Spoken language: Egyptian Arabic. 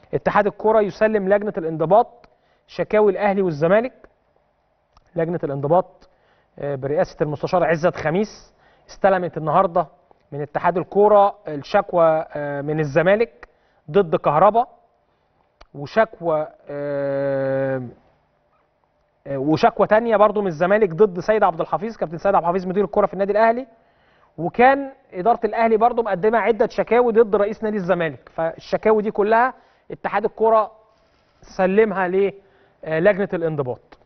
اتحاد الكره يسلم لجنه الانضباط شكاوي الاهلي والزمالك لجنه الانضباط آه، برئاسه المستشار عزت خميس استلمت النهارده من اتحاد الكوره الشكوى آه، من الزمالك ضد كهربا وشكوى آه، آه، وشكوى تانية برضو من الزمالك ضد سيد عبد الحفيظ كابتن سيد عبد الحفيظ مدير الكرة في النادي الاهلي وكان اداره الاهلي برضو مقدمه عده شكاوي ضد رئيس نادي الزمالك فالشكاوي دي كلها اتحاد الكرة سلمها للجنه الانضباط